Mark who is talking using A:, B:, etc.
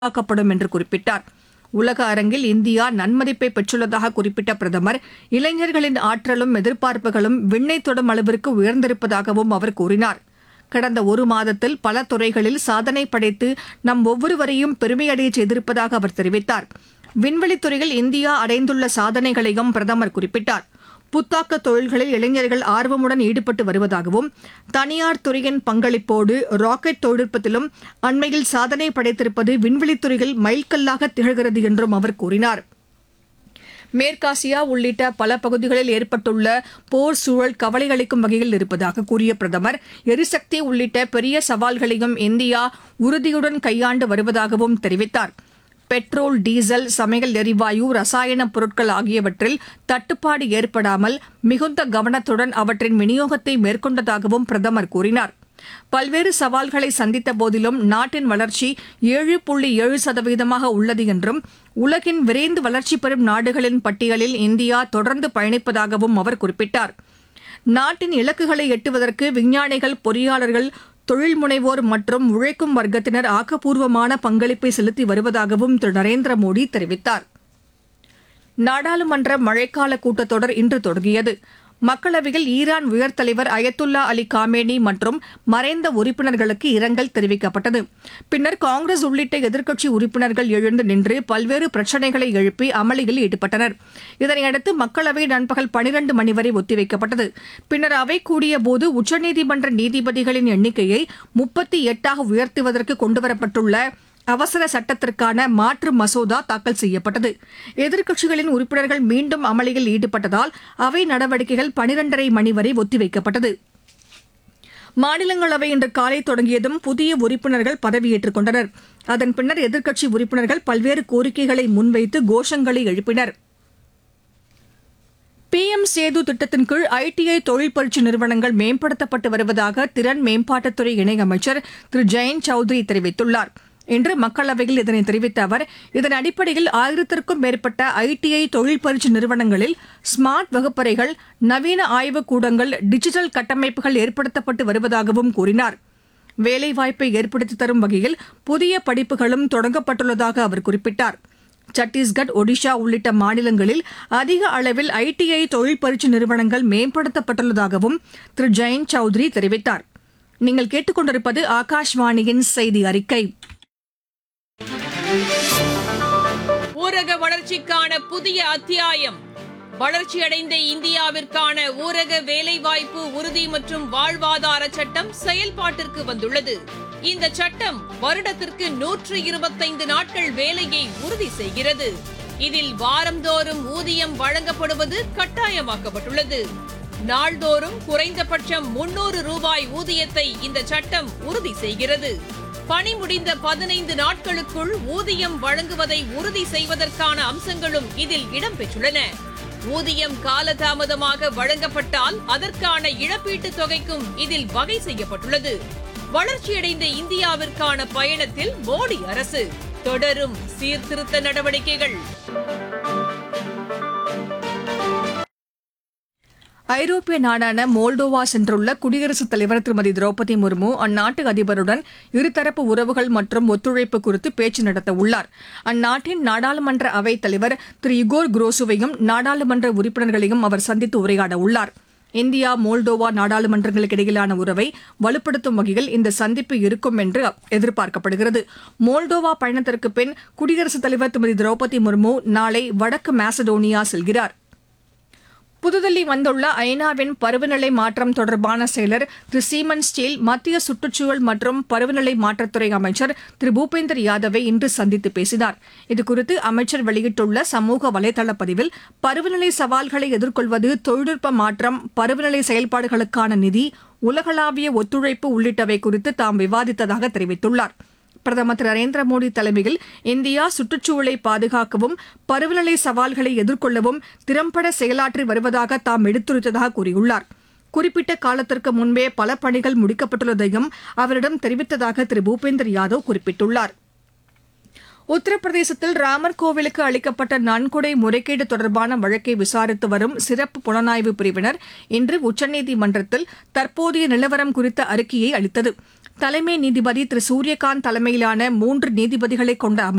A: பாதுகாக்கப்படும் என்று குறிப்பிட்டார் உலக அரங்கில் இந்தியா நன்மதிப்பை பெற்றுள்ளதாக குறிப்பிட்ட பிரதமர் இளைஞர்களின் ஆற்றலும் எதிர்பார்ப்புகளும் விண்ணை தொடும் அளவிற்கு உயர்ந்திருப்பதாகவும் அவர் கூறினார் கடந்த ஒரு மாதத்தில் பல துறைகளில் சாதனை படைத்து நம் ஒவ்வொருவரையும் பெருமையடைய செய்திருப்பதாக அவர் தெரிவித்தார் விண்வெளித் துறையில் இந்தியா அடைந்துள்ள சாதனைகளையும் பிரதமர் குறிப்பிட்டார் புத்தாக்க தொழில்களில் இளைஞர்கள் ஆர்வமுடன் ஈடுபட்டு வருவதாகவும் தனியார் துறையின் பங்களிப்போடு ராக்கெட் தொழில்நுட்பத்திலும் அண்மையில் சாதனை படைத்திருப்பது விண்வெளித் துறையில் மைல்கல்லாக திகழ்கிறது என்றும் அவர் கூறினார் மேற்காசியா உள்ளிட்ட பல பகுதிகளில் ஏற்பட்டுள்ள போர் சூழல் கவலை அளிக்கும் வகையில் இருப்பதாக கூறிய பிரதமர் எரிசக்தி உள்ளிட்ட பெரிய சவால்களையும் இந்தியா உறுதியுடன் கையாண்டு வருவதாகவும் தெரிவித்தார் பெட்ரோல் டீசல் சமையல் எரிவாயு ரசாயன பொருட்கள் ஆகியவற்றில் தட்டுப்பாடு ஏற்படாமல் மிகுந்த கவனத்துடன் அவற்றின் விநியோகத்தை மேற்கொண்டதாகவும் பிரதமர் கூறினார் பல்வேறு சவால்களை சந்தித்த போதிலும் நாட்டின் வளர்ச்சி ஏழு புள்ளி ஏழு சதவீதமாக உள்ளது என்றும் உலகின் விரைந்து வளர்ச்சி பெறும் நாடுகளின் பட்டியலில் இந்தியா தொடர்ந்து பயணிப்பதாகவும் அவர் குறிப்பிட்டார் நாட்டின் இலக்குகளை எட்டுவதற்கு விஞ்ஞானிகள் பொறியாளர்கள் தொழில் முனைவோர் மற்றும் உழைக்கும் வர்க்கத்தினர் ஆக்கப்பூர்வமான பங்களிப்பை செலுத்தி வருவதாகவும் திரு நரேந்திர மோடி தெரிவித்தார் நாடாளுமன்ற மழைக்கால கூட்டத்தொடர் இன்று தொடங்கியது மக்களவையில் ஈரான் உயர் தலைவர் அயத்துல்லா அலி காமேனி மற்றும் மறைந்த உறுப்பினர்களுக்கு இரங்கல் தெரிவிக்கப்பட்டது பின்னர் காங்கிரஸ் உள்ளிட்ட எதிர்க்கட்சி உறுப்பினர்கள் எழுந்து நின்று பல்வேறு பிரச்சினைகளை எழுப்பி அமளியில் ஈடுபட்டனர் இதனையடுத்து மக்களவை நண்பகல் பனிரண்டு மணி வரை ஒத்திவைக்கப்பட்டது பின்னர் அவை கூடியபோது உச்சநீதிமன்ற நீதிபதிகளின் எண்ணிக்கையை முப்பத்தி எட்டாக உயர்த்துவதற்கு கொண்டுவரப்பட்டுள்ள அவசர சட்டத்திற்கான மாற்று மசோதா தாக்கல் செய்யப்பட்டது எதிர்க்கட்சிகளின் உறுப்பினர்கள் மீண்டும் அமளியில் ஈடுபட்டதால் அவை நடவடிக்கைகள் பனிரெண்டரை மணி வரை ஒத்திவைக்கப்பட்டது மாநிலங்களவை இன்று காலை தொடங்கியதும் புதிய உறுப்பினர்கள் பதவியேற்றுக் கொண்டனர் அதன் பின்னர் எதிர்க்கட்சி உறுப்பினர்கள் பல்வேறு கோரிக்கைகளை முன்வைத்து கோஷங்களை எழுப்பினர் பிஎம் சேது திட்டத்தின் கீழ் ஐடிஐ தொழில் பயிற்சி நிறுவனங்கள் மேம்படுத்தப்பட்டு வருவதாக திறன் மேம்பாட்டுத்துறை இணையமைச்சர் திரு ஜெயந்த் சௌத்ரி தெரிவித்துள்ளார் இன்று மக்களவையில் இதனை தெரிவித்த அவர் இதன் அடிப்படையில் ஆயிரத்திற்கும் மேற்பட்ட ஐடிஐ தொழில் பயிற்சி நிறுவனங்களில் ஸ்மார்ட் வகுப்பறைகள் நவீன ஆய்வுக் கூடங்கள் டிஜிட்டல் கட்டமைப்புகள் ஏற்படுத்தப்பட்டு வருவதாகவும் கூறினார் வேலைவாய்ப்பை ஏற்படுத்தி தரும் வகையில் புதிய படிப்புகளும் தொடங்கப்பட்டுள்ளதாக அவர் குறிப்பிட்டார் சத்தீஸ்கட் ஒடிஷா உள்ளிட்ட மாநிலங்களில் அதிக அளவில் ஐடிஐ தொழில் பயிற்சி நிறுவனங்கள் மேம்படுத்தப்பட்டுள்ளதாகவும் திரு ஜெயந்த் சௌத்ரி தெரிவித்தார் நீங்கள் கேட்டுக்கொண்டிருப்பது ஆகாஷ்வாணியின் செய்தி அறிக்கை
B: ஊரக வளர்ச்சிக்கான புதிய அத்தியாயம் வளர்ச்சியடைந்த இந்தியாவிற்கான ஊரக வேலைவாய்ப்பு உறுதி மற்றும் வாழ்வாதார சட்டம் செயல்பாட்டிற்கு வந்துள்ளது இந்த சட்டம் வருடத்திற்கு நூற்று இருபத்தைந்து நாட்கள் வேலையை உறுதி செய்கிறது இதில் வாரந்தோறும் ஊதியம் வழங்கப்படுவது கட்டாயமாக்கப்பட்டுள்ளது நாள்தோறும் குறைந்தபட்சம் முன்னூறு ரூபாய் ஊதியத்தை இந்த சட்டம் உறுதி செய்கிறது பணி முடிந்த பதினைந்து நாட்களுக்குள் ஊதியம் வழங்குவதை உறுதி செய்வதற்கான அம்சங்களும் இதில் இடம்பெற்றுள்ளன ஊதியம் காலதாமதமாக வழங்கப்பட்டால் அதற்கான இழப்பீட்டுத் தொகைக்கும் இதில் வகை செய்யப்பட்டுள்ளது வளர்ச்சியடைந்த இந்தியாவிற்கான பயணத்தில் மோடி அரசு தொடரும் சீர்திருத்த நடவடிக்கைகள்
A: ஐரோப்பிய நாடான மோல்டோவா சென்றுள்ள குடியரசுத் தலைவர் திருமதி திரௌபதி முர்மு அந்நாட்டு அதிபருடன் இருதரப்பு உறவுகள் மற்றும் ஒத்துழைப்பு குறித்து பேச்சு நடத்த உள்ளார் அந்நாட்டின் நாடாளுமன்ற அவைத் தலைவர் திரு இகோர் குரோசுவையும் நாடாளுமன்ற உறுப்பினர்களையும் அவர் சந்தித்து உரையாட உள்ளார் இந்தியா மோல்டோவா நாடாளுமன்றங்களுக்கு இடையிலான உறவை வலுப்படுத்தும் வகையில் இந்த சந்திப்பு இருக்கும் என்று எதிர்பார்க்கப்படுகிறது மோல்டோவா பயணத்திற்கு பின் குடியரசுத் தலைவர் திருமதி திரௌபதி முர்மு நாளை வடக்கு மாசடோனியா செல்கிறார் புதுதில்லி வந்துள்ள ஐநாவின் பருவநிலை மாற்றம் தொடர்பான செயலர் திரு சீமன் ஸ்டீல் மத்திய சுற்றுச்சூழல் மற்றும் பருவநிலை மாற்றத்துறை அமைச்சர் திரு பூபேந்தர் யாதவை இன்று சந்தித்து பேசினார் இதுகுறித்து அமைச்சர் வெளியிட்டுள்ள சமூக வலைதள பதிவில் பருவநிலை சவால்களை எதிர்கொள்வது தொழில்நுட்ப மாற்றம் பருவநிலை செயல்பாடுகளுக்கான நிதி உலகளாவிய ஒத்துழைப்பு உள்ளிட்டவை குறித்து தாம் விவாதித்ததாக தெரிவித்துள்ளார் பிரதமர் திரு நரேந்திர மோடி தலைமையில் இந்தியா சுற்றுச்சூழலை பாதுகாக்கவும் பருவநிலை சவால்களை எதிர்கொள்ளவும் திறம்பட செயலாற்றி வருவதாக தாம் எடுத்துரைத்ததாக கூறியுள்ளார் குறிப்பிட்ட காலத்திற்கு முன்பே பல பணிகள் முடிக்கப்பட்டுள்ளதையும் அவரிடம் தெரிவித்ததாக திரு பூபேந்தர் யாதவ் குறிப்பிட்டுள்ளார் உத்தரப்பிரதேசத்தில் ராமர் கோவிலுக்கு அளிக்கப்பட்ட நன்கொடை முறைகேடு தொடர்பான வழக்கை விசாரித்து வரும் சிறப்பு புலனாய்வு பிரிவினர் இன்று உச்சநீதிமன்றத்தில் தற்போதைய நிலவரம் குறித்த அறிக்கையை அளித்தது தலைமை நீதிபதி திரு சூரியகாந்த் தலைமையிலான மூன்று நீதிபதிகளை கொண்ட அமர்வு